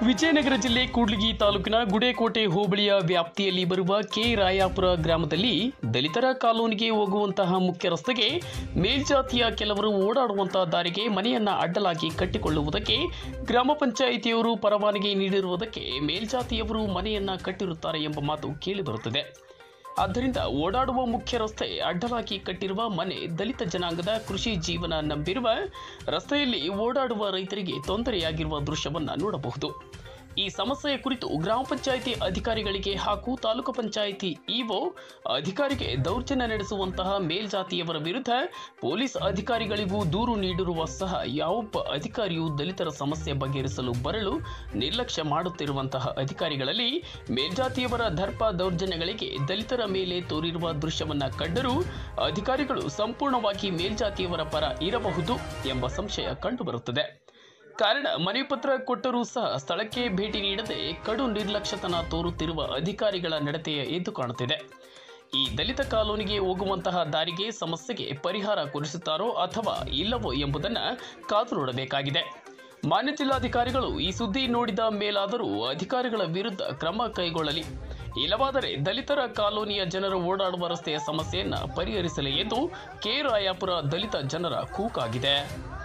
ವಿಜಯನಗರ ಜಿಲ್ಲೆ ಕೂಡ್ಲಿಗಿ ತಾಲೂಕಿನ ಗುಡೇಕೋಟೆ ಹೋಬಳಿಯ ವ್ಯಾಪ್ತಿಯಲ್ಲಿ ಬರುವ ಕೆ ರಾಯಾಪುರ ಗ್ರಾಮದಲ್ಲಿ ದಲಿತರ ಕಾಲೋನಿಗೆ ಹೋಗುವಂತಹ ಮುಖ್ಯ ರಸ್ತೆಗೆ ಮೇಲ್ಜಾತಿಯ ಕೆಲವರು ಓಡಾಡುವಂತಹ ದಾರಿಗೆ ಮನೆಯನ್ನ ಅಡ್ಡಲಾಗಿ ಕಟ್ಟಿಕೊಳ್ಳುವುದಕ್ಕೆ ಗ್ರಾಮ ಪಂಚಾಯಿತಿಯವರು ಪರವಾನಗಿ ನೀಡಿರುವುದಕ್ಕೆ ಮೇಲ್ಜಾತಿಯವರು ಮನೆಯನ್ನ ಕಟ್ಟಿರುತ್ತಾರೆ ಎಂಬ ಮಾತು ಕೇಳಿಬರುತ್ತದೆ ಆದ್ದರಿಂದ ಓಡಾಡುವ ಮುಖ್ಯ ರಸ್ತೆ ಅಡ್ಡಲಾಗಿ ಕಟ್ಟಿರುವ ಮನೆ ದಲಿತ ಜನಾಂಗದ ಕೃಷಿ ಜೀವನ ನಂಬಿರುವ ರಸ್ತೆಯಲ್ಲಿ ಓಡಾಡುವ ರೈತರಿಗೆ ತೊಂದರೆಯಾಗಿರುವ ದೃಶ್ಯವನ್ನ ನೋಡಬಹುದು ಈ ಸಮಸ್ಯೆಯ ಕುರಿತು ಗ್ರಾಮ ಪಂಚಾಯಿತಿ ಅಧಿಕಾರಿಗಳಿಗೆ ಹಾಗೂ ತಾಲೂಕು ಪಂಚಾಯಿತಿ ಇಒ ಅಧಿಕಾರಿಗೆ ದೌರ್ಜನ್ಯ ನಡೆಸುವಂತಹ ಮೇಲ್ಜಾತಿಯವರ ವಿರುದ್ಧ ಪೊಲೀಸ್ ಅಧಿಕಾರಿಗಳಿಗೂ ದೂರು ನೀಡಿರುವ ಸಹ ಯಾವೊಬ್ಬ ಅಧಿಕಾರಿಯೂ ದಲಿತರ ಸಮಸ್ಯೆ ಬಗೆಹರಿಸಲು ಬರಲು ನಿರ್ಲಕ್ಷ್ಯ ಮಾಡುತ್ತಿರುವಂತಹ ಅಧಿಕಾರಿಗಳಲ್ಲಿ ಮೇಲ್ಜಾತಿಯವರ ದರ್ಪ ದೌರ್ಜನ್ಯಗಳಿಗೆ ದಲಿತರ ಮೇಲೆ ತೋರಿರುವ ದೃಶ್ಯವನ್ನ ಕಂಡರೂ ಅಧಿಕಾರಿಗಳು ಸಂಪೂರ್ಣವಾಗಿ ಮೇಲ್ಜಾತಿಯವರ ಪರ ಇರಬಹುದು ಎಂಬ ಸಂಶಯ ಕಂಡುಬರುತ್ತದೆ ಕಾರಣ ಮನೆ ಪತ್ರ ಕೊಟ್ಟರೂ ಸಹ ಸ್ಥಳಕ್ಕೆ ಭೇಟಿ ನೀಡದೆ ಕಡು ನಿರ್ಲಕ್ಷ್ಯತನ ತೋರುತ್ತಿರುವ ಅಧಿಕಾರಿಗಳ ನಡತೆಯ ಎದ್ದು ಕಾಣುತ್ತಿದೆ ಈ ದಲಿತ ಕಾಲೋನಿಗೆ ಹೋಗುವಂತಹ ದಾರಿಗೆ ಸಮಸ್ಯೆಗೆ ಪರಿಹಾರ ಕೊಡಿಸುತ್ತಾರೋ ಅಥವಾ ಇಲ್ಲವೋ ಎಂಬುದನ್ನು ಕಾದು ನೋಡಬೇಕಾಗಿದೆ ಮಾನ್ಯ ಜಿಲ್ಲಾಧಿಕಾರಿಗಳು ಈ ಸುದ್ದಿ ನೋಡಿದ ಮೇಲಾದರೂ ಅಧಿಕಾರಿಗಳ ವಿರುದ್ಧ ಕ್ರಮ ಕೈಗೊಳ್ಳಲಿ ಇಲ್ಲವಾದರೆ ದಲಿತರ ಕಾಲೋನಿಯ ಜನರು ಓಡಾಡುವ ರಸ್ತೆಯ ಸಮಸ್ಯೆಯನ್ನು ಪರಿಹರಿಸಲಿ ಎಂದು ಕೆ ರಾಯಾಪುರ ದಲಿತ ಜನರ ಕೂಕಾಗಿದೆ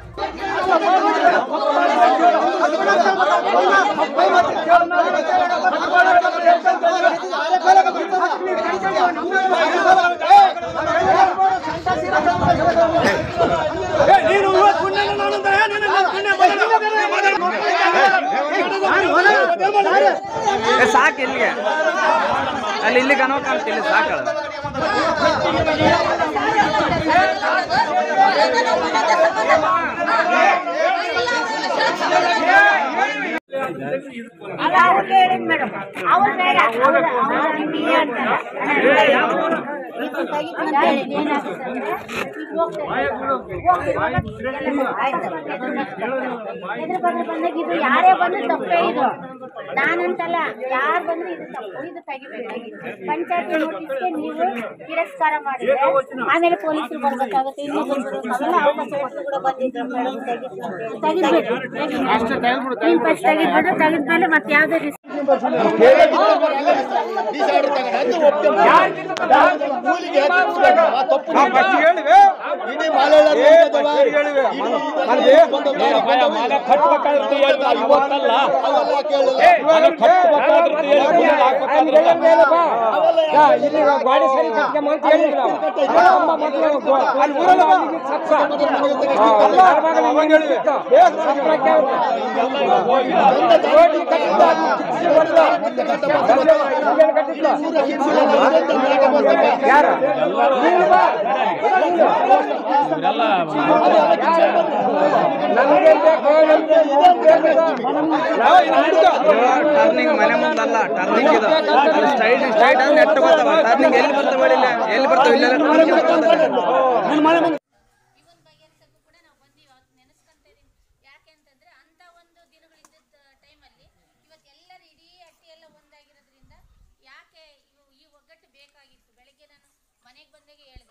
ನೀನು ಇವತ್ತು ಪುಣ್ಯ ನಾನಂತ ಏನಿಲ್ಲ, ನಾನು ಪುಣ್ಯ ಮಾಡಲ್ಲ. ಏ, ಸಾಕು ಇಲ್ಲಿಗೆ ಅಲ್ಲಿ ಇಲ್ಲಿಗೆ ಅನ್ನೋ ಕಾಣ್ತಿಲ್ಲ ಸಾಕು ಅಲ್ಲ ಅವ್ರಿಗೆ ಹೇಳಿದ್ ಮೇಡಮ್ ಅವ್ರು ಬೇಡ ಅವ್ರು ಅವ್ರು ಹಿಂಗೆ ಅಂತಾರೆ. ಇದು ತೆಗಿತೀನಿ ಅಂತ ಹೇಳಿದ್ದು ಏನಾಗುತ್ತೆ ಅಂದ್ರೆ, ಈಗ ಹೋಗ್ತಾ ಇದ್ದಾರೆ. ಹೋಗ್ತಿರುವಾಗ ಎಲ್ಲ ಆಯ್ತು. ಎದುರು ಬಂದ್ರೆ ಬಂದಾಗ ಇದು ಯಾರೇ ಬಂದ್ರು ತಪ್ಪೇ ಇದು ನಾನಂತಲ್ಲ ಯಾರು ಬಂದ್ರು ಇದು ತಪ್ಪು ಇದು ತೆಗಿಬೇಕಾಗಿತ್ತು ಪಂಚಾಯತಿ ನೋಟಿಸ್ಗೆ ನೀವು ತಿರಸ್ಕಾರ ಮಾಡಿದ್ರೆ ಆಮೇಲೆ ಪೊಲೀಸರು ಬರ್ಬೇಕಾಗುತ್ತೆ ಇನ್ನೂ ಬಂದ್ರು ಅವೆಲ್ಲ ಅವಕಾಶ ಕೊಟ್ಟು ಕೂಡ ಬಂದಿದ್ರು ಮೇಡಮ್ ತೆಗಿತು ಅಂತ ಹೇಳಿ. ತೆಗಿದ್ಬಿಟ್ಟು ಅಷ್ಟು ತೆಗೆದ್ಬಿಟ್ಟು ಫಸ್ಟ್ ತೆಗಿದ್ಬಿಟ್ಟು ತೆಗೆದ್ಮೇಲೆ ಮತ್ತೆ ಯಾವುದೇ ರಿಸ್ಕ್ ಗಾಡಿ ಸರಿ ಕಟ್ಕೊಂಬ ಅಂತ ಹೇಳಿದ್ರು ಅಮ್ಮ ಮಕ್ಕಳು ಅಲ್ಲಿ ಊರಲ್ಲ ಅಲ್ಲಿ ಸತ್ಸ. ಅಲ್ಲ, ಅವಾಗ ಹೇಳಿವೆ. ಏ, ಸತ್ರಕ್ಕೆ ಅವ್ರು. ರೋಡ್ಗೆ ಕಟ್ಟಿದ್ದ, ಅಲ್ಲಿ ಕಿಚ್ಚಿಗೆ ಹೊಡ್ದ. ಇಲ್ಲೇನು ಕಟ್ಟಿದ್ದ? ಯಾರು? ನೀನು ಬಾ. ನಮ್ಗೆ ಬೇಕು, ನಮ್ಗೆ ಬೇಕು. ನಾವು ಇದು ಹುಡುಗ. ಟರ್ನಿಂಗ್ ಮನೆ ಮುಂದಲ್ಲ ಟರ್ನಿಂಗ್ ಇದು ಅಲ್ಲಿ ಸ್ಟ್ರೈಟ್ ಸ್ಟ್ರೈಟ್ ಅಂದ್ರೆ ನೆಟ್ಟು ಬರ್ತಾವ ಟರ್ನಿಂಗ್ ಎಲ್ಲಿ ಬರ್ತಾವ ಇಲ್ಲ ಎಲ್ಲಿ ಬರ್ತಾವ ಇಲ್ಲೆಲ್ಲ ಟರ್ನಿಂಗ್ ಬರ್ತಾವ ಇವನ್ ಬಗೆಹರಿಸಕ್ಕೂ ಕೂಡ ನಾವು ಬಂದೀವಿ ಅವತ್ತು ನೆನೆಸ್ಕೊಂತ ಇದೀನಿ ಯಾಕೆ ಅಂತಂದ್ರೆ ಅಂತ ಒಂದು ದಿನಗಳು ಇದ್ದಿದ್ದ ಟೈಮಲ್ಲಿ ಇವತ್ತು ಎಲ್ಲರೂ ಇಡೀ ಅಟ್ಟಿ ಎಲ್ಲ ಒಂದಾಗಿರೋದ್ರಿಂದ ಯಾಕೆ ಇವು ಈ ಒಗ್ಗಟ್ಟು ಬೇಕಾಗಿತ್ತು ಬೆಳಗ್ಗೆ ನಾನು ಮನೆಗೆ ಬಂದಾಗೆ ಹೇಳಿದೆ